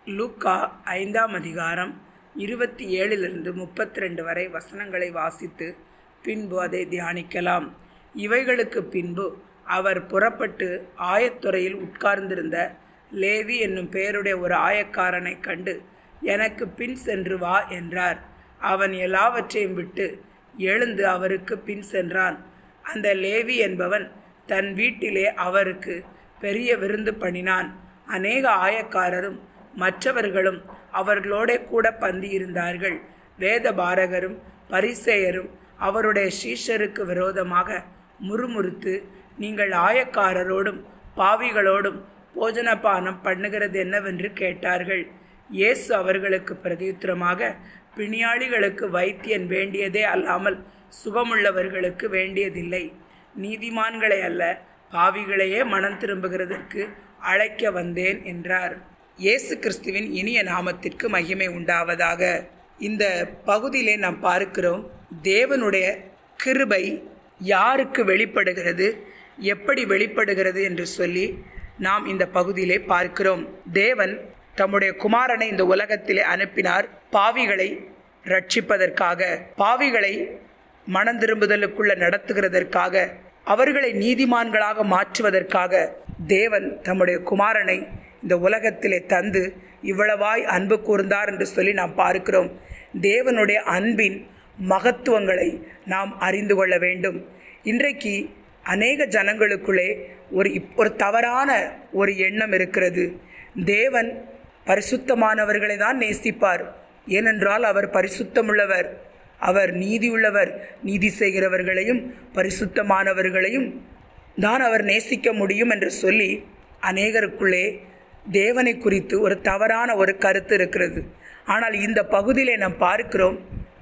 லூக்கா ஐந்தாம் அதிகாரம் இருபத்தி ஏழிலிருந்து முப்பத்தி ரெண்டு வரை வசனங்களை வாசித்து பின்பு அதை தியானிக்கலாம் இவைகளுக்கு பின்பு அவர் புறப்பட்டு ஆயத்துறையில் உட்கார்ந்திருந்த லேவி என்னும் பெயருடைய ஒரு ஆயக்காரனை கண்டு எனக்கு பின் சென்று வா என்றார் அவன் எல்லாவற்றையும் விட்டு எழுந்து அவருக்கு பின் சென்றான் அந்த லேவி என்பவன் தன் வீட்டிலே அவருக்கு பெரிய விருந்து பண்ணினான் அநேக ஆயக்காரரும் மற்றவர்களும் அவர்களோட கூட பந்தி இருந்தார்கள் வேத பாரகரும் பரிசேயரும் அவருடைய சீஷருக்கு விரோதமாக முறுமுறுத்து நீங்கள் ஆயக்காரரோடும் பாவிகளோடும் போஜனபானம் பண்ணுகிறது என்னவென்று கேட்டார்கள் இயேசு அவர்களுக்கு பிரதியுத்தரமாக பிணியாளிகளுக்கு வைத்தியன் வேண்டியதே அல்லாமல் சுகமுள்ளவர்களுக்கு வேண்டியதில்லை நீதிமான்களை அல்ல பாவிகளையே மனம் திரும்புகிறதற்கு அழைக்க வந்தேன் என்றார் இயேசு கிறிஸ்துவின் இனிய நாமத்திற்கு மகிமை உண்டாவதாக இந்த பகுதியிலே நாம் பார்க்கிறோம் தேவனுடைய கிருபை யாருக்கு வெளிப்படுகிறது எப்படி வெளிப்படுகிறது என்று சொல்லி நாம் இந்த பகுதியிலே பார்க்கிறோம் தேவன் தம்முடைய குமாரனை இந்த உலகத்திலே அனுப்பினார் பாவிகளை ரட்சிப்பதற்காக பாவிகளை மனம் திரும்புதலுக்குள்ள நடத்துகிறதற்காக அவர்களை நீதிமான்களாக மாற்றுவதற்காக தேவன் தம்முடைய குமாரனை இந்த உலகத்திலே தந்து இவ்வளவாய் அன்பு கூர்ந்தார் என்று சொல்லி நாம் பார்க்கிறோம் தேவனுடைய அன்பின் மகத்துவங்களை நாம் அறிந்து கொள்ள வேண்டும் இன்றைக்கு அநேக ஜனங்களுக்குள்ளே ஒரு ஒரு தவறான ஒரு எண்ணம் இருக்கிறது தேவன் பரிசுத்தமானவர்களை தான் நேசிப்பார் ஏனென்றால் அவர் பரிசுத்தமுள்ளவர் அவர் நீதியுள்ளவர் நீதி செய்கிறவர்களையும் பரிசுத்தமானவர்களையும் தான் அவர் நேசிக்க முடியும் என்று சொல்லி அநேகருக்குள்ளே தேவனை குறித்து ஒரு தவறான ஒரு கருத்து இருக்கிறது ஆனால் இந்த பகுதியிலே நாம் பார்க்கிறோம்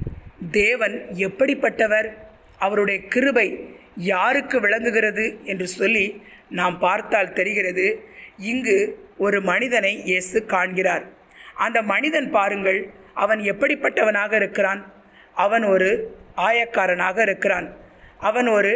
தேவன் எப்படிப்பட்டவர் அவருடைய கிருபை யாருக்கு விளங்குகிறது என்று சொல்லி நாம் பார்த்தால் தெரிகிறது இங்கு ஒரு மனிதனை இயேசு காண்கிறார் அந்த மனிதன் பாருங்கள் அவன் எப்படிப்பட்டவனாக இருக்கிறான் அவன் ஒரு ஆயக்காரனாக இருக்கிறான் அவன் ஒரு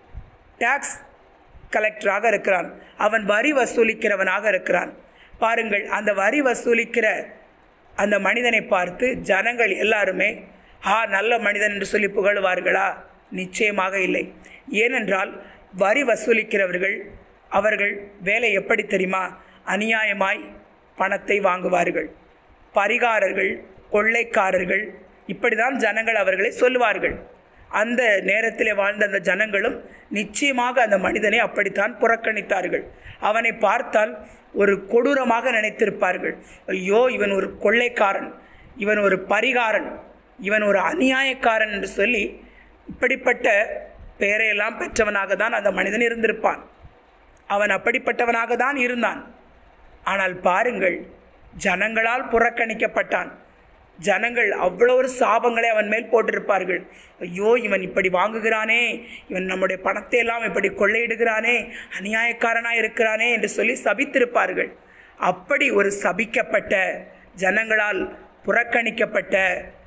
டாக்ஸ் கலெக்டராக இருக்கிறான் அவன் வரி வசூலிக்கிறவனாக இருக்கிறான் பாருங்கள் அந்த வரி வசூலிக்கிற அந்த மனிதனை பார்த்து ஜனங்கள் எல்லாருமே ஆ நல்ல மனிதன் என்று சொல்லி புகழ்வார்களா நிச்சயமாக இல்லை ஏனென்றால் வரி வசூலிக்கிறவர்கள் அவர்கள் வேலை எப்படி தெரியுமா அநியாயமாய் பணத்தை வாங்குவார்கள் பரிகாரர்கள் கொள்ளைக்காரர்கள் இப்படி தான் ஜனங்கள் அவர்களை சொல்லுவார்கள் அந்த நேரத்தில் வாழ்ந்த அந்த ஜனங்களும் நிச்சயமாக அந்த மனிதனை அப்படித்தான் புறக்கணித்தார்கள் அவனை பார்த்தால் ஒரு கொடூரமாக நினைத்திருப்பார்கள் ஐயோ இவன் ஒரு கொள்ளைக்காரன் இவன் ஒரு பரிகாரன் இவன் ஒரு அநியாயக்காரன் என்று சொல்லி இப்படிப்பட்ட பெயரையெல்லாம் பெற்றவனாக தான் அந்த மனிதன் இருந்திருப்பான் அவன் அப்படிப்பட்டவனாக தான் இருந்தான் ஆனால் பாருங்கள் ஜனங்களால் புறக்கணிக்கப்பட்டான் ஜனங்கள் அவ்வளோ ஒரு சாபங்களை அவன் மேல் போட்டிருப்பார்கள் ஐயோ இவன் இப்படி வாங்குகிறானே இவன் நம்முடைய பணத்தை எல்லாம் இப்படி கொள்ளையிடுகிறானே அநியாயக்காரனாக இருக்கிறானே என்று சொல்லி சபித்திருப்பார்கள் அப்படி ஒரு சபிக்கப்பட்ட ஜனங்களால் புறக்கணிக்கப்பட்ட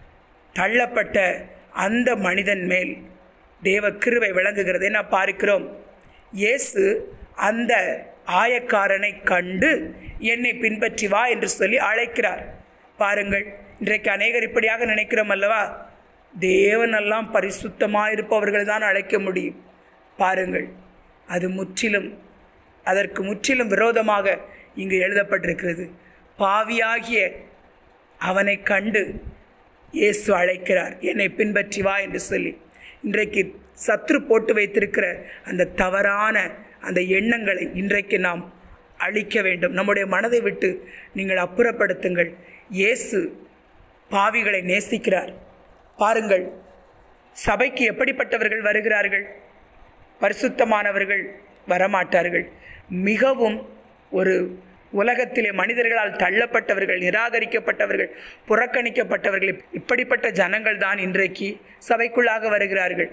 தள்ளப்பட்ட அந்த மனிதன் மேல் தேவ கிருவை விளங்குகிறதை நான் பார்க்கிறோம் இயேசு அந்த ஆயக்காரனை கண்டு என்னை பின்பற்றி வா என்று சொல்லி அழைக்கிறார் பாருங்கள் இன்றைக்கு அநேகர் இப்படியாக நினைக்கிறோம் அல்லவா தேவனெல்லாம் பரிசுத்தமாக இருப்பவர்கள் தான் அழைக்க முடியும் பாருங்கள் அது முற்றிலும் அதற்கு முற்றிலும் விரோதமாக இங்கு எழுதப்பட்டிருக்கிறது பாவியாகிய அவனை கண்டு இயேசு அழைக்கிறார் என்னை பின்பற்றி வா என்று சொல்லி இன்றைக்கு சத்ரு போட்டு வைத்திருக்கிற அந்த தவறான அந்த எண்ணங்களை இன்றைக்கு நாம் அழிக்க வேண்டும் நம்முடைய மனதை விட்டு நீங்கள் அப்புறப்படுத்துங்கள் இயேசு பாவிகளை நேசிக்கிறார் பாருங்கள் சபைக்கு எப்படிப்பட்டவர்கள் வருகிறார்கள் பரிசுத்தமானவர்கள் வரமாட்டார்கள் மிகவும் ஒரு உலகத்திலே மனிதர்களால் தள்ளப்பட்டவர்கள் நிராகரிக்கப்பட்டவர்கள் புறக்கணிக்கப்பட்டவர்கள் இப்படிப்பட்ட ஜனங்கள் தான் இன்றைக்கு சபைக்குள்ளாக வருகிறார்கள்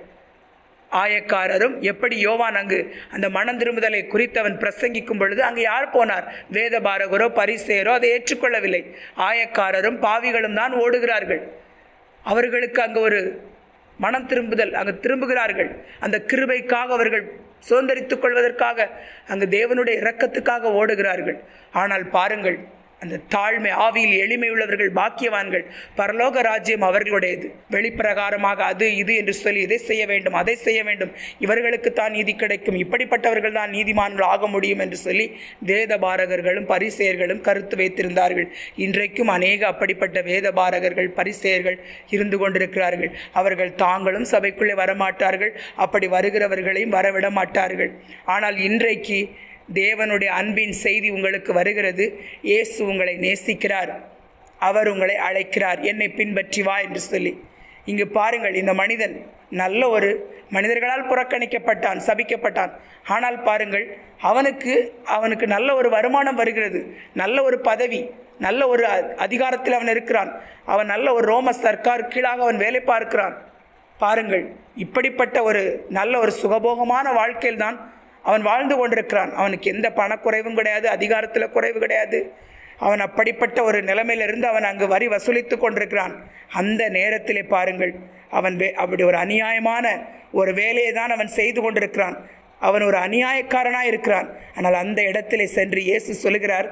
ஆயக்காரரும் எப்படி யோவான் அங்கு அந்த மனம் திரும்புதலை குறித்து அவன் பிரசங்கிக்கும் பொழுது அங்கு யார் போனார் வேத பாரகரோ பரிசேரோ அதை ஏற்றுக்கொள்ளவில்லை ஆயக்காரரும் பாவிகளும் தான் ஓடுகிறார்கள் அவர்களுக்கு அங்கு ஒரு மனம் திரும்புதல் அங்கு திரும்புகிறார்கள் அந்த கிருபைக்காக அவர்கள் சுதந்திரித்துக் கொள்வதற்காக அங்கு தேவனுடைய இரக்கத்துக்காக ஓடுகிறார்கள் ஆனால் பாருங்கள் அந்த தாழ்மை ஆவியில் எளிமை உள்ளவர்கள் பாக்கியவான்கள் பரலோக ராஜ்யம் அவர்களுடையது வெளிப்பிரகாரமாக அது இது என்று சொல்லி இதை செய்ய வேண்டும் அதை செய்ய வேண்டும் இவர்களுக்கு தான் நீதி கிடைக்கும் இப்படிப்பட்டவர்கள் தான் நீதிமான்கள் ஆக முடியும் என்று சொல்லி வேத பாரகர்களும் பரிசெயர்களும் கருத்து வைத்திருந்தார்கள் இன்றைக்கும் அநேக அப்படிப்பட்ட வேத பாரகர்கள் பரிசெயர்கள் இருந்து கொண்டிருக்கிறார்கள் அவர்கள் தாங்களும் சபைக்குள்ளே வரமாட்டார்கள் அப்படி வருகிறவர்களையும் வரவிட மாட்டார்கள் ஆனால் இன்றைக்கு தேவனுடைய அன்பின் செய்தி உங்களுக்கு வருகிறது இயேசு உங்களை நேசிக்கிறார் அவர் உங்களை அழைக்கிறார் என்னை பின்பற்றி வா என்று சொல்லி இங்கு பாருங்கள் இந்த மனிதன் நல்ல ஒரு மனிதர்களால் புறக்கணிக்கப்பட்டான் சபிக்கப்பட்டான் ஆனால் பாருங்கள் அவனுக்கு அவனுக்கு நல்ல ஒரு வருமானம் வருகிறது நல்ல ஒரு பதவி நல்ல ஒரு அ- அதிகாரத்தில் அவன் இருக்கிறான் அவன் நல்ல ஒரு ரோம சர்க்கார் கீழாக அவன் வேலை பார்க்கிறான் பாருங்கள் இப்படிப்பட்ட ஒரு நல்ல ஒரு சுகபோகமான வாழ்க்கையில் அவன் வாழ்ந்து கொண்டிருக்கிறான் அவனுக்கு எந்த பணக்குறைவும் கிடையாது அதிகாரத்தில் குறைவு கிடையாது அவன் அப்படிப்பட்ட ஒரு நிலைமையிலிருந்து அவன் அங்கு வரி வசூலித்து கொண்டிருக்கிறான் அந்த நேரத்திலே பாருங்கள் அவன் வே அப்படி ஒரு அநியாயமான ஒரு வேலையை தான் அவன் செய்து கொண்டிருக்கிறான் அவன் ஒரு அநியாயக்காரனாக இருக்கிறான் ஆனால் அந்த இடத்திலே சென்று இயேசு சொல்லுகிறார்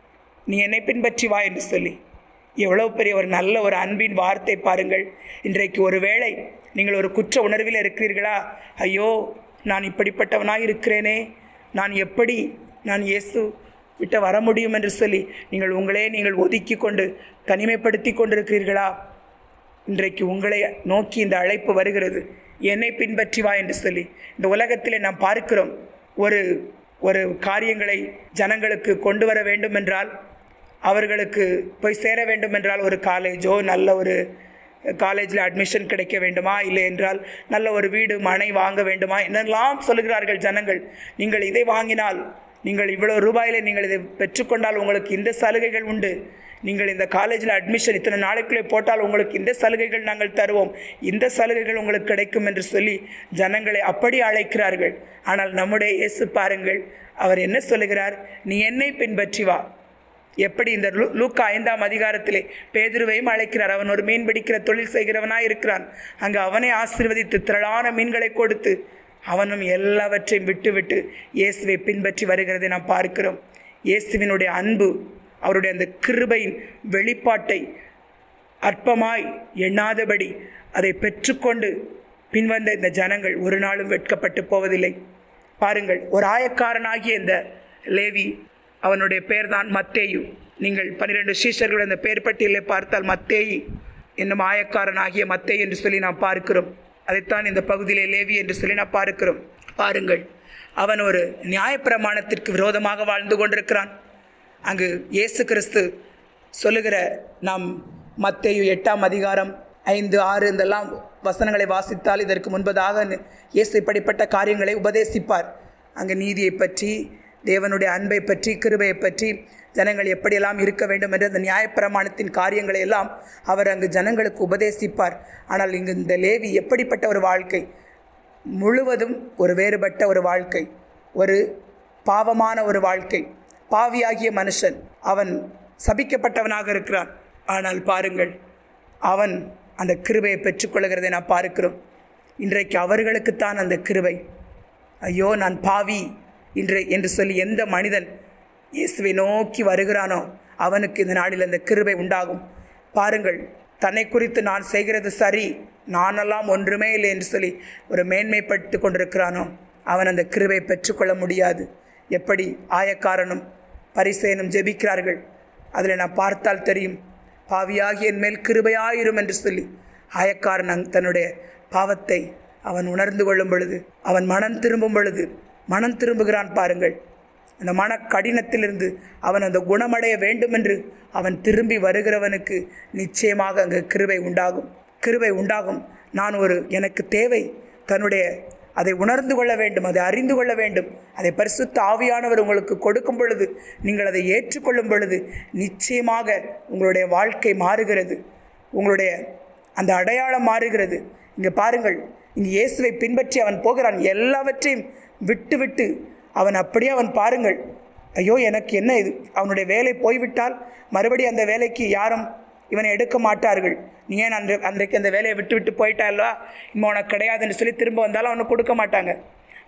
நீ என்னை பின்பற்றி வா என்று சொல்லி எவ்வளோ பெரிய ஒரு நல்ல ஒரு அன்பின் வார்த்தை பாருங்கள் இன்றைக்கு ஒருவேளை நீங்கள் ஒரு குற்ற உணர்வில் இருக்கிறீர்களா ஐயோ நான் இப்படிப்பட்டவனாக இருக்கிறேனே நான் எப்படி நான் இயேசு விட்ட வர முடியும் என்று சொல்லி நீங்கள் உங்களே நீங்கள் ஒதுக்கி கொண்டு தனிமைப்படுத்தி கொண்டிருக்கிறீர்களா இன்றைக்கு உங்களை நோக்கி இந்த அழைப்பு வருகிறது என்னை பின்பற்றி வா என்று சொல்லி இந்த உலகத்திலே நாம் பார்க்கிறோம் ஒரு ஒரு காரியங்களை ஜனங்களுக்கு கொண்டு வர வேண்டும் என்றால் அவர்களுக்கு போய் சேர வேண்டும் என்றால் ஒரு காலேஜோ நல்ல ஒரு காலேஜில் அட்மிஷன் கிடைக்க வேண்டுமா இல்லை என்றால் நல்ல ஒரு வீடு மனை வாங்க வேண்டுமா என்னெல்லாம் சொல்லுகிறார்கள் ஜனங்கள் நீங்கள் இதை வாங்கினால் நீங்கள் இவ்வளோ ரூபாயிலே நீங்கள் இதை பெற்றுக்கொண்டால் உங்களுக்கு இந்த சலுகைகள் உண்டு நீங்கள் இந்த காலேஜில் அட்மிஷன் இத்தனை நாளைக்குள்ளே போட்டால் உங்களுக்கு இந்த சலுகைகள் நாங்கள் தருவோம் இந்த சலுகைகள் உங்களுக்கு கிடைக்கும் என்று சொல்லி ஜனங்களை அப்படி அழைக்கிறார்கள் ஆனால் நம்முடைய இயேசு பாருங்கள் அவர் என்ன சொல்லுகிறார் நீ என்னை பின்பற்றி வா எப்படி இந்த லூ- லூக்கா ஐந்தாம் அதிகாரத்திலே பேதுருவையும் அழைக்கிறார் அவன் ஒரு மீன் பிடிக்கிற தொழில் செய்கிறவனாய் இருக்கிறான் அங்கு அவனை ஆசீர்வதித்து திரளான மீன்களை கொடுத்து அவனும் எல்லாவற்றையும் விட்டுவிட்டு இயேசுவை பின்பற்றி வருகிறதை நாம் பார்க்கிறோம் இயேசுவினுடைய அன்பு அவருடைய அந்த கிருபையின் வெளிப்பாட்டை அற்பமாய் எண்ணாதபடி அதை பெற்றுக்கொண்டு பின்வந்த இந்த ஜனங்கள் ஒரு நாளும் வெட்கப்பட்டு போவதில்லை பாருங்கள் ஒரு ஆயக்காரனாகிய இந்த லேவி அவனுடைய பெயர் தான் மத்தேயு நீங்கள் பன்னிரெண்டு சீஷர்களுடைய அந்த பெயர் பட்டியலை பார்த்தால் மத்தேயு என்னும் ஆயக்காரனாகிய மத்தேயு என்று சொல்லி நாம் பார்க்கிறோம் அதைத்தான் இந்த பகுதியிலே லேவி என்று சொல்லி நாம் பார்க்கிறோம் பாருங்கள் அவன் ஒரு நியாயப்பிரமாணத்திற்கு விரோதமாக வாழ்ந்து கொண்டிருக்கிறான் அங்கு இயேசு கிறிஸ்து சொல்லுகிற நாம் மத்தேயு எட்டாம் அதிகாரம் ஐந்து ஆறு இதெல்லாம் வசனங்களை வாசித்தால் இதற்கு முன்பதாக நி- இயேசு இப்படிப்பட்ட காரியங்களை உபதேசிப்பார் அங்கு நீதியை பற்றி தேவனுடைய அன்பை பற்றி கிருபையை பற்றி ஜனங்கள் எப்படியெல்லாம் இருக்க வேண்டும் என்ற அந்த நியாயப்பிரமாணத்தின் காரியங்களை எல்லாம் அவர் அங்கு ஜனங்களுக்கு உபதேசிப்பார் ஆனால் இங்கு இந்த லேவி எப்படிப்பட்ட ஒரு வாழ்க்கை முழுவதும் ஒரு வேறுபட்ட ஒரு வாழ்க்கை ஒரு பாவமான ஒரு வாழ்க்கை பாவியாகிய மனுஷன் அவன் சபிக்கப்பட்டவனாக இருக்கிறான் ஆனால் பாருங்கள் அவன் அந்த கிருபையை பெற்றுக்கொள்கிறதை நான் பார்க்கிறோம் இன்றைக்கு அவர்களுக்குத்தான் அந்த கிருபை ஐயோ நான் பாவி இன்று என்று சொல்லி எந்த மனிதன் இயேசுவை நோக்கி வருகிறானோ அவனுக்கு இந்த நாளில் அந்த கிருபை உண்டாகும் பாருங்கள் தன்னை குறித்து நான் செய்கிறது சரி நானெல்லாம் ஒன்றுமே இல்லை என்று சொல்லி ஒரு மேன்மைப்பட்டு கொண்டிருக்கிறானோ அவன் அந்த கிருபை பெற்றுக்கொள்ள முடியாது எப்படி ஆயக்காரனும் பரிசேனும் ஜெபிக்கிறார்கள் அதில் நான் பார்த்தால் தெரியும் பாவியாகி என் மேல் கிருபையாயிரும் என்று சொல்லி ஆயக்காரன் அங் தன்னுடைய பாவத்தை அவன் உணர்ந்து கொள்ளும் பொழுது அவன் மனம் திரும்பும் பொழுது மனம் திரும்புகிறான் பாருங்கள் அந்த மன கடினத்திலிருந்து அவன் அந்த குணமடைய வேண்டும் என்று அவன் திரும்பி வருகிறவனுக்கு நிச்சயமாக அங்கு கிருபை உண்டாகும் கிருபை உண்டாகும் நான் ஒரு எனக்கு தேவை தன்னுடைய அதை உணர்ந்து கொள்ள வேண்டும் அதை அறிந்து கொள்ள வேண்டும் அதை பரிசுத்த ஆவியானவர் உங்களுக்கு கொடுக்கும் பொழுது நீங்கள் அதை ஏற்றுக்கொள்ளும் பொழுது நிச்சயமாக உங்களுடைய வாழ்க்கை மாறுகிறது உங்களுடைய அந்த அடையாளம் மாறுகிறது இங்கே பாருங்கள் இங்கே இயேசுவை பின்பற்றி அவன் போகிறான் எல்லாவற்றையும் விட்டு விட்டு அவன் அப்படியே அவன் பாருங்கள் ஐயோ எனக்கு என்ன இது அவனுடைய வேலை போய்விட்டால் மறுபடியும் அந்த வேலைக்கு யாரும் இவனை எடுக்க மாட்டார்கள் நீ ஏன் அன்று அன்றைக்கு அந்த வேலையை விட்டு விட்டு போயிட்டால்வா இன்னும் உனக்கு கிடையாதுன்னு சொல்லி திரும்ப வந்தாலும் அவனுக்கு கொடுக்க மாட்டாங்க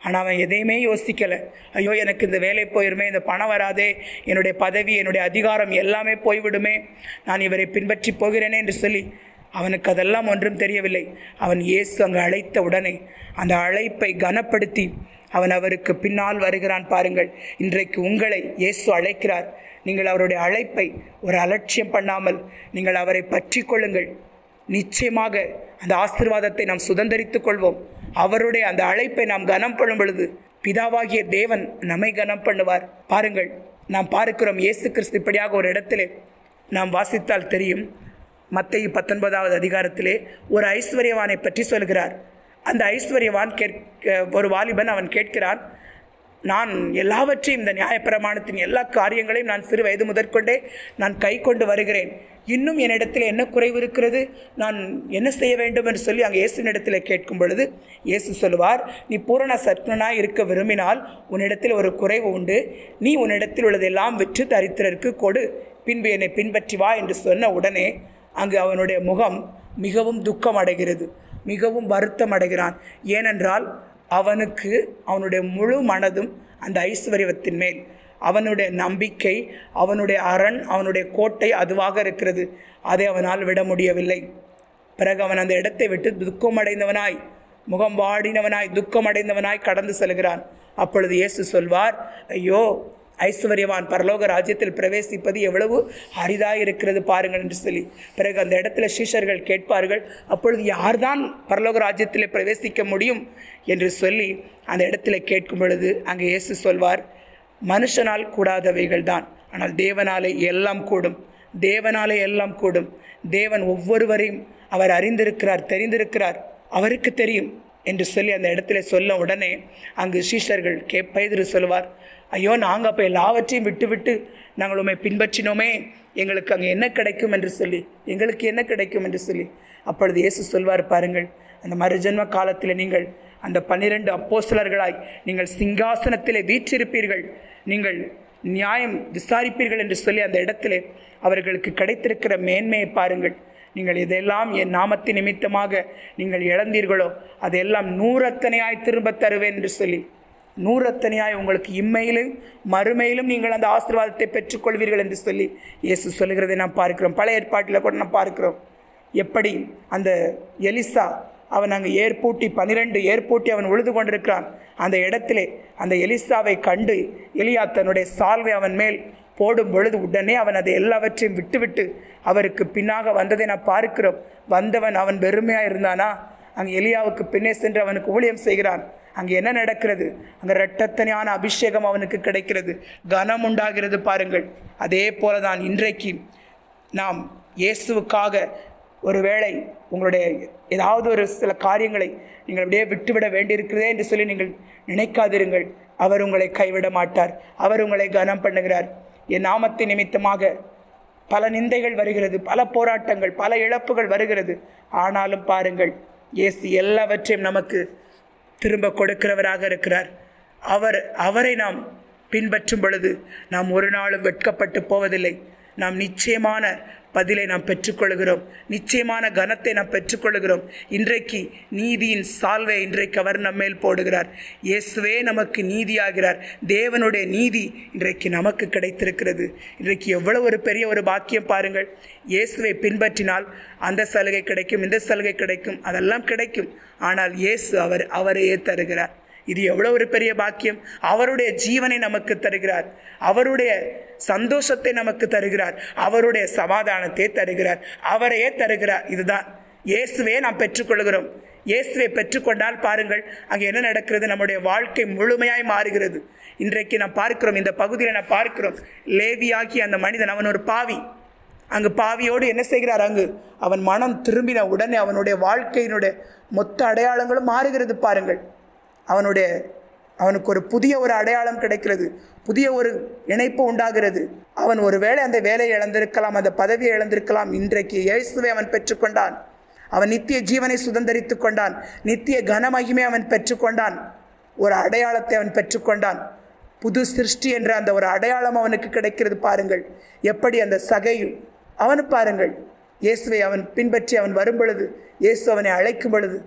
ஆனால் அவன் எதையுமே யோசிக்கலை ஐயோ எனக்கு இந்த வேலை போயிருமே இந்த பணம் வராதே என்னுடைய பதவி என்னுடைய அதிகாரம் எல்லாமே போய்விடுமே நான் இவரை பின்பற்றி போகிறேனே என்று சொல்லி அவனுக்கு அதெல்லாம் ஒன்றும் தெரியவில்லை அவன் இயேசு அங்கு அழைத்த உடனே அந்த அழைப்பை கனப்படுத்தி அவன் அவருக்கு பின்னால் வருகிறான் பாருங்கள் இன்றைக்கு உங்களை இயேசு அழைக்கிறார் நீங்கள் அவருடைய அழைப்பை ஒரு அலட்சியம் பண்ணாமல் நீங்கள் அவரை பற்றி கொள்ளுங்கள் நிச்சயமாக அந்த ஆசிர்வாதத்தை நாம் சுதந்திரித்துக் கொள்வோம் அவருடைய அந்த அழைப்பை நாம் கனம் பண்ணும் பொழுது பிதாவாகிய தேவன் நம்மை கனம் பண்ணுவார் பாருங்கள் நாம் பார்க்கிறோம் இயேசு கிறிஸ்து இப்படியாக ஒரு இடத்திலே நாம் வாசித்தால் தெரியும் மத்திய பத்தொன்பதாவது அதிகாரத்திலே ஒரு ஐஸ்வர்யவானை பற்றி சொல்கிறார் அந்த ஐஸ்வர்யவான் கேட்க ஒரு வாலிபன் அவன் கேட்கிறான் நான் எல்லாவற்றையும் இந்த நியாயப்பிரமாணத்தின் எல்லா காரியங்களையும் நான் சிறு வயது முதற்கொண்டே நான் கை கொண்டு வருகிறேன் இன்னும் என்னிடத்தில் என்ன குறைவு இருக்கிறது நான் என்ன செய்ய வேண்டும் என்று சொல்லி அங்கே இயேசுனிடத்தில் கேட்கும் பொழுது இயேசு சொல்லுவார் நீ பூரண சத்மனாய் இருக்க விரும்பினால் உன்னிடத்தில் ஒரு குறைவு உண்டு நீ உன்னிடத்தில் உள்ளதெல்லாம் விற்று தரித்திரருக்கு கொடு பின்பு என்னை பின்பற்றி வா என்று சொன்ன உடனே அங்கு அவனுடைய முகம் மிகவும் துக்கம் அடைகிறது மிகவும் வருத்தம் அடைகிறான் ஏனென்றால் அவனுக்கு அவனுடைய முழு மனதும் அந்த ஐஸ்வர்யத்தின் மேல் அவனுடைய நம்பிக்கை அவனுடைய அரண் அவனுடைய கோட்டை அதுவாக இருக்கிறது அதை அவனால் விட முடியவில்லை பிறகு அவன் அந்த இடத்தை விட்டு துக்கமடைந்தவனாய் முகம் வாடினவனாய் துக்கமடைந்தவனாய் கடந்து செல்கிறான் அப்பொழுது இயேசு சொல்வார் ஐயோ ஐஸ்வர்யவான் பரலோக ராஜ்யத்தில் பிரவேசிப்பது எவ்வளவு அரிதாக இருக்கிறது பாருங்கள் என்று சொல்லி பிறகு அந்த இடத்துல சீஷர்கள் கேட்பார்கள் அப்பொழுது யார்தான் பரலோக ராஜ்யத்தில் பிரவேசிக்க முடியும் என்று சொல்லி அந்த இடத்துல கேட்கும் பொழுது அங்கே இயேசு சொல்வார் மனுஷனால் கூடாதவைகள் தான் ஆனால் தேவனாலே எல்லாம் கூடும் தேவனாலே எல்லாம் கூடும் தேவன் ஒவ்வொருவரையும் அவர் அறிந்திருக்கிறார் தெரிந்திருக்கிறார் அவருக்கு தெரியும் என்று சொல்லி அந்த இடத்துல சொல்ல உடனே அங்கு சீஷர்கள் கே பைதிரு சொல்வார் ஐயோ நாங்கள் அப்போ எல்லாவற்றையும் விட்டு விட்டு நாங்கள் உண்மை பின்பற்றினோமே எங்களுக்கு அங்கே என்ன கிடைக்கும் என்று சொல்லி எங்களுக்கு என்ன கிடைக்கும் என்று சொல்லி அப்பொழுது இயேசு சொல்வார் பாருங்கள் அந்த மறுஜன்ம காலத்தில் நீங்கள் அந்த பன்னிரண்டு அப்போஸ்தலர்களாய் நீங்கள் சிங்காசனத்திலே வீற்றிருப்பீர்கள் நீங்கள் நியாயம் விசாரிப்பீர்கள் என்று சொல்லி அந்த இடத்திலே அவர்களுக்கு கிடைத்திருக்கிற மேன்மையை பாருங்கள் நீங்கள் இதெல்லாம் என் நாமத்தின் நிமித்தமாக நீங்கள் இழந்தீர்களோ அதையெல்லாம் நூறத்தனையாய் திரும்ப தருவேன் என்று சொல்லி நூறத்தனையாய் உங்களுக்கு இம்மையிலும் மறுமையிலும் நீங்கள் அந்த ஆசீர்வாதத்தை பெற்றுக்கொள்வீர்கள் என்று சொல்லி இயேசு சொல்லுகிறதை நாம் பார்க்கிறோம் பழைய ஏற்பாட்டில் கூட நாம் பார்க்கிறோம் எப்படி அந்த எலிசா அவன் அங்கே ஏற்பூட்டி பனிரெண்டு ஏற்பூட்டி அவன் உழுது கொண்டிருக்கிறான் அந்த இடத்திலே அந்த எலிசாவை கண்டு எலியா தன்னுடைய சால்வை அவன் மேல் போடும் பொழுது உடனே அவன் அதை எல்லாவற்றையும் விட்டுவிட்டு அவருக்கு பின்னாக வந்ததை நான் பார்க்கிறோம் வந்தவன் அவன் வெறுமையாக இருந்தானா அங்கே எலியாவுக்கு பின்னே சென்று அவனுக்கு ஊழியம் செய்கிறான் அங்கே என்ன நடக்கிறது அங்கே இரட்டத்தனையான அபிஷேகம் அவனுக்கு கிடைக்கிறது கனம் உண்டாகிறது பாருங்கள் அதே போல தான் இன்றைக்கு நாம் இயேசுவுக்காக ஒருவேளை உங்களுடைய ஏதாவது ஒரு சில காரியங்களை நீங்கள் அப்படியே விட்டுவிட வேண்டியிருக்கிறதே என்று சொல்லி நீங்கள் நினைக்காதிருங்கள் அவர் உங்களை கைவிட மாட்டார் அவர் உங்களை கனம் பண்ணுகிறார் என் நாமத்தின் நிமித்தமாக பல நிந்தைகள் வருகிறது பல போராட்டங்கள் பல இழப்புகள் வருகிறது ஆனாலும் பாருங்கள் இயேசு எல்லாவற்றையும் நமக்கு திரும்ப கொடுக்கிறவராக இருக்கிறார் அவர் அவரை நாம் பின்பற்றும் பொழுது நாம் ஒரு நாளும் வெட்கப்பட்டு போவதில்லை நாம் நிச்சயமான பதிலை நாம் பெற்றுக்கொள்கிறோம் நிச்சயமான கனத்தை நாம் பெற்றுக்கொள்கிறோம் இன்றைக்கு நீதியின் சால்வை இன்றைக்கு அவர் நம்மேல் போடுகிறார் இயேசுவே நமக்கு நீதியாகிறார் தேவனுடைய நீதி இன்றைக்கு நமக்கு கிடைத்திருக்கிறது இன்றைக்கு எவ்வளவு ஒரு பெரிய ஒரு பாக்கியம் பாருங்கள் இயேசுவை பின்பற்றினால் அந்த சலுகை கிடைக்கும் இந்த சலுகை கிடைக்கும் அதெல்லாம் கிடைக்கும் ஆனால் இயேசு அவர் அவரையே தருகிறார் இது எவ்வளோ ஒரு பெரிய பாக்கியம் அவருடைய ஜீவனை நமக்கு தருகிறார் அவருடைய சந்தோஷத்தை நமக்கு தருகிறார் அவருடைய சமாதானத்தை தருகிறார் அவரையே தருகிறார் இதுதான் இயேசுவே நாம் பெற்றுக்கொள்கிறோம் இயேசுவை பெற்றுக்கொண்டால் பாருங்கள் அங்கே என்ன நடக்கிறது நம்முடைய வாழ்க்கை முழுமையாய் மாறுகிறது இன்றைக்கு நாம் பார்க்கிறோம் இந்த பகுதியில் நாம் பார்க்கிறோம் லேவியாகி அந்த மனிதன் அவன் ஒரு பாவி அங்கு பாவியோடு என்ன செய்கிறார் அங்கு அவன் மனம் திரும்பின உடனே அவனுடைய வாழ்க்கையினுடைய மொத்த அடையாளங்களும் மாறுகிறது பாருங்கள் அவனுடைய அவனுக்கு ஒரு புதிய ஒரு அடையாளம் கிடைக்கிறது புதிய ஒரு இணைப்பு உண்டாகிறது அவன் ஒருவேளை அந்த வேலையை இழந்திருக்கலாம் அந்த பதவியை இழந்திருக்கலாம் இன்றைக்கு இயேசுவை அவன் பெற்றுக்கொண்டான் அவன் நித்திய ஜீவனை சுதந்திரித்து கொண்டான் நித்திய கனமகிமை அவன் பெற்றுக்கொண்டான் ஒரு அடையாளத்தை அவன் பெற்றுக்கொண்டான் புது சிருஷ்டி என்ற அந்த ஒரு அடையாளம் அவனுக்கு கிடைக்கிறது பாருங்கள் எப்படி அந்த சகையும் அவனு பாருங்கள் இயேசுவை அவன் பின்பற்றி அவன் வரும் பொழுது இயேசு அவனை அழைக்கும் பொழுது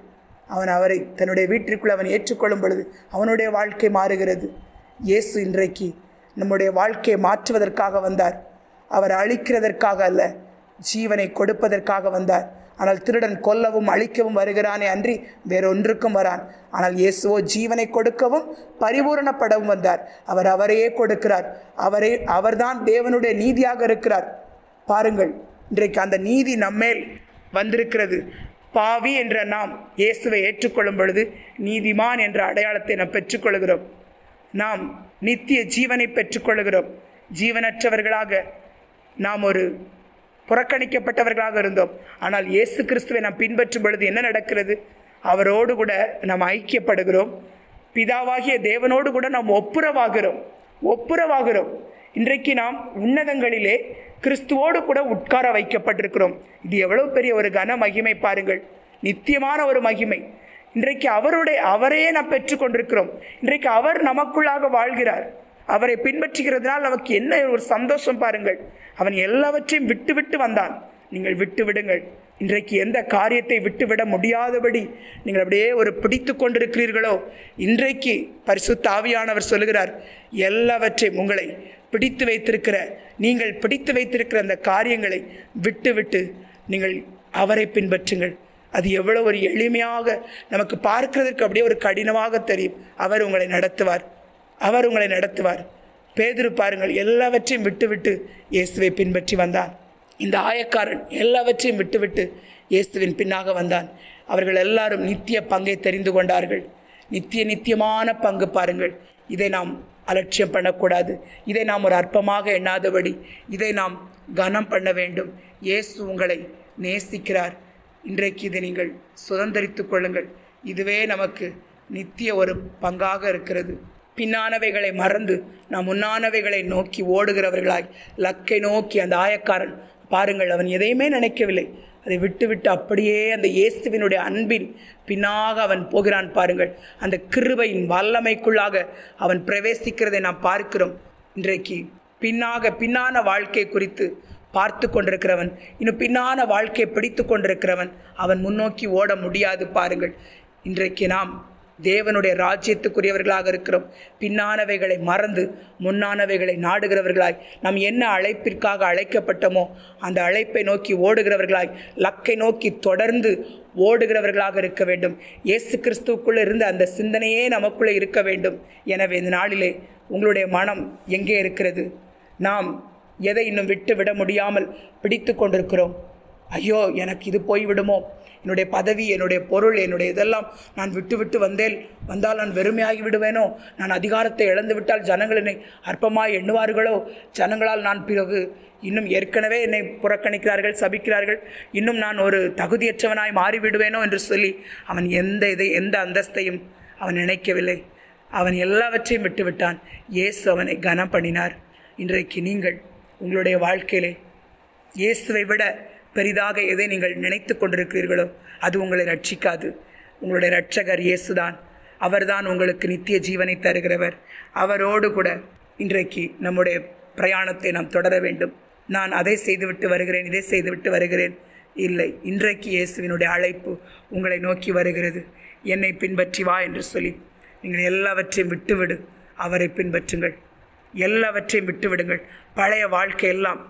அவன் அவரை தன்னுடைய வீட்டிற்குள் அவன் ஏற்றுக்கொள்ளும் பொழுது அவனுடைய வாழ்க்கை மாறுகிறது இயேசு இன்றைக்கு நம்முடைய வாழ்க்கையை மாற்றுவதற்காக வந்தார் அவர் அழிக்கிறதற்காக அல்ல ஜீவனை கொடுப்பதற்காக வந்தார் ஆனால் திருடன் கொல்லவும் அழிக்கவும் வருகிறானே அன்றி வேறொன்றுக்கும் வரான் ஆனால் இயேசுவோ ஜீவனை கொடுக்கவும் பரிபூரணப்படவும் வந்தார் அவர் அவரையே கொடுக்கிறார் அவரே அவர்தான் தேவனுடைய நீதியாக இருக்கிறார் பாருங்கள் இன்றைக்கு அந்த நீதி நம்மேல் வந்திருக்கிறது பாவி என்ற நாம் இயேசுவை ஏற்றுக்கொள்ளும் பொழுது நீதிமான் என்ற அடையாளத்தை நாம் பெற்றுக்கொள்கிறோம் நாம் நித்திய ஜீவனை பெற்றுக்கொள்கிறோம் ஜீவனற்றவர்களாக நாம் ஒரு புறக்கணிக்கப்பட்டவர்களாக இருந்தோம் ஆனால் இயேசு கிறிஸ்துவை நாம் பின்பற்றும் பொழுது என்ன நடக்கிறது அவரோடு கூட நாம் ஐக்கியப்படுகிறோம் பிதாவாகிய தேவனோடு கூட நாம் ஒப்புரவாகிறோம் ஒப்புரவாகிறோம் இன்றைக்கு நாம் உன்னதங்களிலே கிறிஸ்துவோடு கூட உட்கார வைக்கப்பட்டிருக்கிறோம் இது எவ்வளவு பெரிய ஒரு கன மகிமை பாருங்கள் நித்தியமான ஒரு மகிமை இன்றைக்கு அவருடைய அவரையே நாம் பெற்றுக்கொண்டிருக்கிறோம் இன்றைக்கு அவர் நமக்குள்ளாக வாழ்கிறார் அவரை பின்பற்றுகிறதுனால் நமக்கு என்ன ஒரு சந்தோஷம் பாருங்கள் அவன் எல்லாவற்றையும் விட்டு விட்டு வந்தான் நீங்கள் விட்டு விடுங்கள் இன்றைக்கு எந்த காரியத்தை விட்டுவிட முடியாதபடி நீங்கள் அப்படியே ஒரு பிடித்து கொண்டிருக்கிறீர்களோ இன்றைக்கு பரிசுத்த ஆவியானவர் சொல்லுகிறார் எல்லாவற்றையும் உங்களை பிடித்து வைத்திருக்கிற நீங்கள் பிடித்து வைத்திருக்கிற அந்த காரியங்களை விட்டு விட்டு நீங்கள் அவரை பின்பற்றுங்கள் அது எவ்வளோ ஒரு எளிமையாக நமக்கு பார்க்கிறதற்கு அப்படியே ஒரு கடினமாக தெரியும் அவர் உங்களை நடத்துவார் அவர் உங்களை நடத்துவார் பேதுரு பாருங்கள் எல்லாவற்றையும் விட்டுவிட்டு இயேசுவை பின்பற்றி வந்தான் இந்த ஆயக்காரன் எல்லாவற்றையும் விட்டுவிட்டு இயேசுவின் பின்னாக வந்தான் அவர்கள் எல்லாரும் நித்திய பங்கை தெரிந்து கொண்டார்கள் நித்திய நித்தியமான பங்கு பாருங்கள் இதை நாம் அலட்சியம் பண்ணக்கூடாது இதை நாம் ஒரு அற்பமாக எண்ணாதபடி இதை நாம் கனம் பண்ண வேண்டும் இயேசு உங்களை நேசிக்கிறார் இன்றைக்கு இதை நீங்கள் சுதந்திரித்துக் கொள்ளுங்கள் இதுவே நமக்கு நித்திய ஒரு பங்காக இருக்கிறது பின்னானவைகளை மறந்து நாம் முன்னானவைகளை நோக்கி ஓடுகிறவர்களாய் லக்கை நோக்கி அந்த ஆயக்காரன் பாருங்கள் அவன் எதையுமே நினைக்கவில்லை அதை விட்டுவிட்டு அப்படியே அந்த இயேசுவினுடைய அன்பின் பின்னாக அவன் போகிறான் பாருங்கள் அந்த கிருபையின் வல்லமைக்குள்ளாக அவன் பிரவேசிக்கிறதை நாம் பார்க்கிறோம் இன்றைக்கு பின்னாக பின்னான வாழ்க்கை குறித்து பார்த்து கொண்டிருக்கிறவன் இன்னும் பின்னான வாழ்க்கையை பிடித்து கொண்டிருக்கிறவன் அவன் முன்னோக்கி ஓட முடியாது பாருங்கள் இன்றைக்கு நாம் தேவனுடைய ராஜ்யத்துக்குரியவர்களாக இருக்கிறோம் பின்னானவைகளை மறந்து முன்னானவைகளை நாடுகிறவர்களாய் நாம் என்ன அழைப்பிற்காக அழைக்கப்பட்டோமோ அந்த அழைப்பை நோக்கி ஓடுகிறவர்களாய் லக்கை நோக்கி தொடர்ந்து ஓடுகிறவர்களாக இருக்க வேண்டும் இயேசு கிறிஸ்துவுக்குள்ளே இருந்த அந்த சிந்தனையே நமக்குள்ளே இருக்க வேண்டும் எனவே இந்த நாளிலே உங்களுடைய மனம் எங்கே இருக்கிறது நாம் எதை இன்னும் விட்டு விட முடியாமல் பிடித்து கொண்டிருக்கிறோம் ஐயோ எனக்கு இது போய்விடுமோ என்னுடைய பதவி என்னுடைய பொருள் என்னுடைய இதெல்லாம் நான் விட்டு விட்டு வந்தேன் வந்தால் நான் வெறுமையாகி விடுவேனோ நான் அதிகாரத்தை இழந்து விட்டால் ஜனங்கள் என்னை அற்பமாய் எண்ணுவார்களோ ஜனங்களால் நான் பிறகு இன்னும் ஏற்கனவே என்னை புறக்கணிக்கிறார்கள் சபிக்கிறார்கள் இன்னும் நான் ஒரு தகுதியற்றவனாய் மாறிவிடுவேனோ என்று சொல்லி அவன் எந்த இதை எந்த அந்தஸ்தையும் அவன் நினைக்கவில்லை அவன் எல்லாவற்றையும் விட்டுவிட்டான் இயேசு அவனை கனம் பண்ணினார் இன்றைக்கு நீங்கள் உங்களுடைய வாழ்க்கையிலே இயேசுவை விட பெரிதாக எதை நீங்கள் நினைத்து கொண்டிருக்கிறீர்களோ அது உங்களை ரட்சிக்காது உங்களுடைய இரட்சகர் இயேசுதான் அவர்தான் உங்களுக்கு நித்திய ஜீவனை தருகிறவர் அவரோடு கூட இன்றைக்கு நம்முடைய பிரயாணத்தை நாம் தொடர வேண்டும் நான் அதை செய்துவிட்டு வருகிறேன் இதை செய்துவிட்டு வருகிறேன் இல்லை இன்றைக்கு இயேசுவினுடைய அழைப்பு உங்களை நோக்கி வருகிறது என்னை பின்பற்றி வா என்று சொல்லி நீங்கள் எல்லாவற்றையும் விட்டுவிடு அவரை பின்பற்றுங்கள் எல்லாவற்றையும் விட்டுவிடுங்கள் பழைய வாழ்க்கை எல்லாம்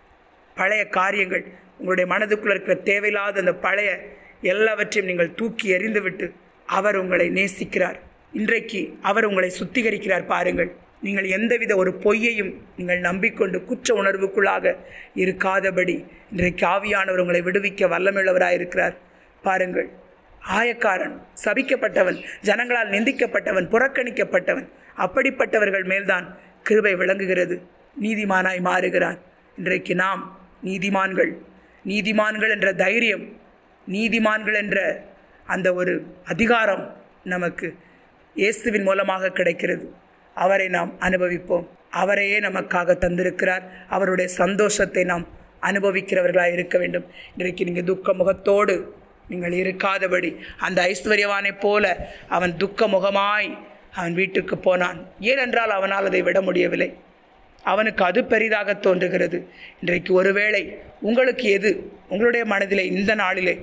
பழைய காரியங்கள் உங்களுடைய மனதுக்குள்ள இருக்கிற தேவையில்லாத அந்த பழைய எல்லாவற்றையும் நீங்கள் தூக்கி எறிந்துவிட்டு அவர் உங்களை நேசிக்கிறார் இன்றைக்கு அவர் உங்களை சுத்திகரிக்கிறார் பாருங்கள் நீங்கள் எந்தவித ஒரு பொய்யையும் நீங்கள் நம்பிக்கொண்டு குற்ற உணர்வுக்குள்ளாக இருக்காதபடி இன்றைக்கு ஆவியானவர் உங்களை விடுவிக்க வல்லமுள்ளவராக இருக்கிறார் பாருங்கள் ஆயக்காரன் சபிக்கப்பட்டவன் ஜனங்களால் நிந்திக்கப்பட்டவன் புறக்கணிக்கப்பட்டவன் அப்படிப்பட்டவர்கள் மேல்தான் கிருபை விளங்குகிறது நீதிமானாய் மாறுகிறான் இன்றைக்கு நாம் நீதிமான்கள் நீதிமான்கள் என்ற தைரியம் நீதிமான்கள் என்ற அந்த ஒரு அதிகாரம் நமக்கு இயேசுவின் மூலமாக கிடைக்கிறது அவரை நாம் அனுபவிப்போம் அவரையே நமக்காக தந்திருக்கிறார் அவருடைய சந்தோஷத்தை நாம் அனுபவிக்கிறவர்களாக இருக்க வேண்டும் இன்றைக்கு நீங்கள் துக்க முகத்தோடு நீங்கள் இருக்காதபடி அந்த ஐஸ்வர்யவானைப் போல அவன் துக்க முகமாய் அவன் வீட்டுக்கு போனான் ஏனென்றால் அவனால் அதை விட முடியவில்லை அவனுக்கு அது பெரிதாக தோன்றுகிறது இன்றைக்கு ஒருவேளை உங்களுக்கு எது உங்களுடைய மனதிலே இந்த நாளிலே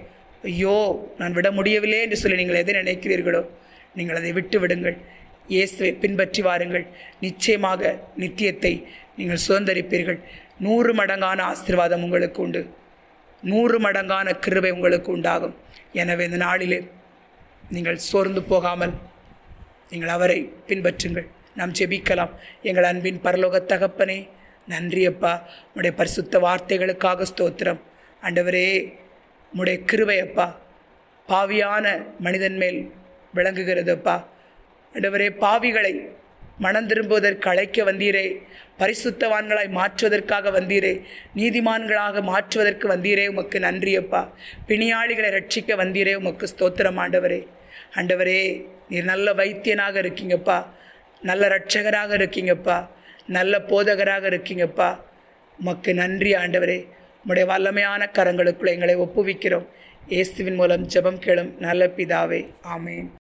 ஐயோ நான் விட முடியவில்லை என்று சொல்லி நீங்கள் எதை நினைக்கிறீர்களோ நீங்கள் அதை விட்டு விடுங்கள் இயேசுவை பின்பற்றி வாருங்கள் நிச்சயமாக நித்தியத்தை நீங்கள் சுதந்திரிப்பீர்கள் நூறு மடங்கான ஆசீர்வாதம் உங்களுக்கு உண்டு நூறு மடங்கான கிருபை உங்களுக்கு உண்டாகும் எனவே இந்த நாளிலே நீங்கள் சோர்ந்து போகாமல் நீங்கள் அவரை பின்பற்றுங்கள் நாம் ஜெபிக்கலாம் எங்கள் அன்பின் பரலோக தகப்பனே நன்றி அப்பா உடைய பரிசுத்த வார்த்தைகளுக்காக ஸ்தோத்திரம் ஆண்டவரே உடைய கிருபை அப்பா பாவியான மனிதன் மேல் விளங்குகிறது அப்பா ஆண்டவரே பாவிகளை மனம் திரும்புவதற்கு அழைக்க வந்தீரே பரிசுத்தவான்களாய் மாற்றுவதற்காக வந்தீரே நீதிமான்களாக மாற்றுவதற்கு வந்தீரே உமக்கு நன்றியப்பா பிணியாளிகளை ரட்சிக்க வந்தீரே உமக்கு ஸ்தோத்திரம் ஆண்டவரே ஆண்டவரே நீர் நல்ல வைத்தியனாக இருக்கீங்கப்பா நல்ல ரட்சகராக இருக்கீங்கப்பா நல்ல போதகராக இருக்கீங்கப்பா உமக்கு நன்றி ஆண்டவரே உம்முடைய வல்லமையான கரங்களுக்குள்ள எங்களை ஒப்புவிக்கிறோம் இயேசுவின் மூலம் ஜெபம் கேளும் நல்ல பிதாவே ஆமேன்